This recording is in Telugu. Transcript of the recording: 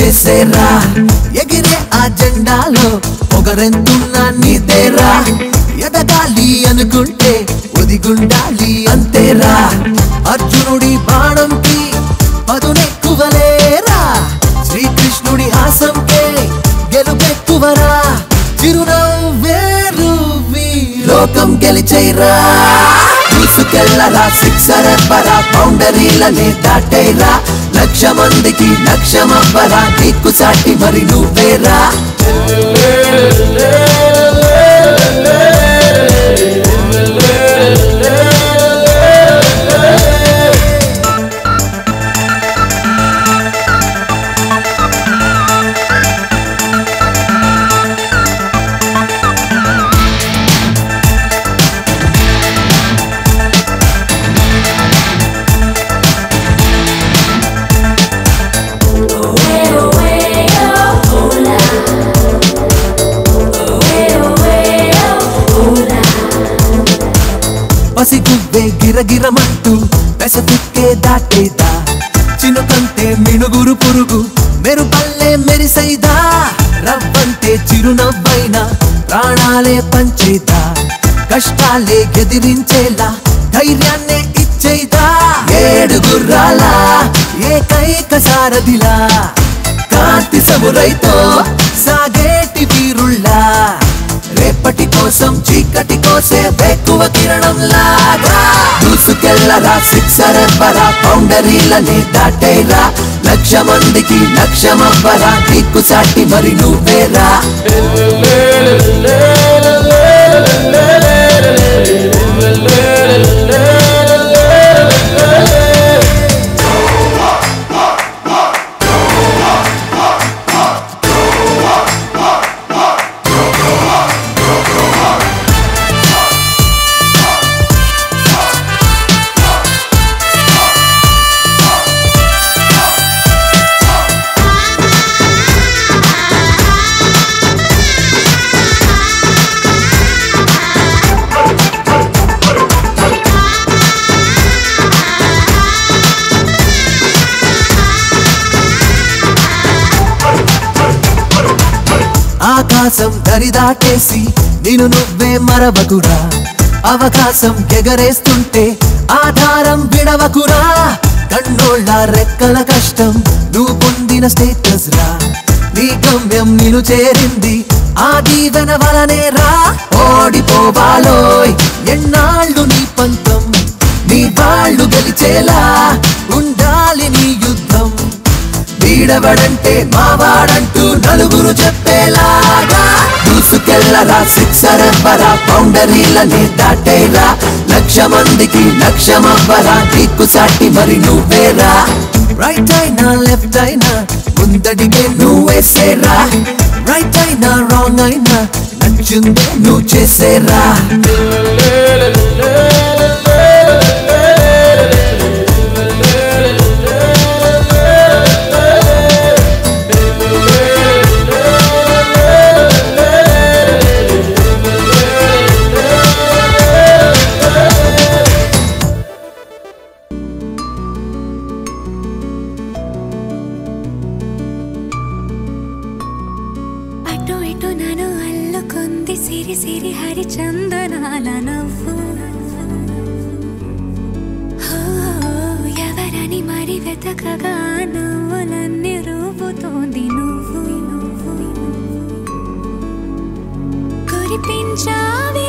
వేసేరా ఎగిరే ఆ జెండాలో పొగరెంతున్నా నీదేరా ఎదగాలి అనుకుంటే ఒదిగుండాలి అంతేరా అర్జునుడి బాణంకి పదునెక్కువలేరా శ్రీకృష్ణుడి హాసంకే గెలుపెక్కువరా చిరునవ్వేరు లోకం గెలిచైరా తీసుకెళ్ళరా సిక్సర్ ఎవ్వరా బౌండరీలనే దాటైరా లక్ష మందికి లక్షమవ్వరా నీకు సాటి మరి నువ్వేరా పసిగువ్వే గిరగిరమంటూ పెసతుక్కే దాటేదా చినుకంటే మినుగురు పురుగు మెరుపల్లే మెరిసైదా రవ్వంటే చిరునవ్వైనా ప్రాణాలే పంచేదా కష్టాలే ఎదిరించేలా ధైర్యాన్నే ఇచ్చేదా ఏడు గుర్రాల ఏకైక సారథిలా కాంతి సమురైతో సాగేటి వీరుళ్ళా రేపటి కోసం చీకటి కోసే వేకువ కిరణం లాగా దూసుకెళ్ళరా సిక్సర్ ఎవ్వరా బౌండరీలనే దాటైరా లక్ష మందికి లక్షమవ్వరా నీకు సాటి మరి నువ్వేరా ఆకాశం దరిదాటేసి నేను నువ్వే మరవకురా అవకాశం ఎగరేస్తుంటే ఆధారం విడవకురా కన్నోళ్ళ రెక్కల కష్టం నువ్వు పొందిన స్టేటస్ రా నీ గమ్యం నిన్ను చేరింది ఆ దీవెన వలనే రా ఓడిపోవాలోయ్ ఎన్నాళ్ళు నీ పంతం నీ వాళ్ళు గెలిచేలా ఉండాలి నీ యుద్ధం వీడవడంటే మావాడంటూ నలుగురు చెప్పేలాగా దూసుకెళ్ళరా సిక్సర్ ఎవ్వరా బౌండరీలనే దాటేరా లక్ష మందికి లక్షమవ్వరా నీకు సాటి మరి నువ్వేరా రైట్ అయినా లెఫ్ట్ అయినా ముందడిగే నువ్వేసేరా రైట్ అయినా రాంగ్ అయినా నచ్చిందే నువ్వు చేసేరా అటు ఇటు నన్ను అల్లుకుంది సిరి సిరి హరి చందనాల నవ్వు హో, ఎవరని మరి వెతకగా నవ్వులన్నీ రూపుతోంది నువ్వు కురిపించావి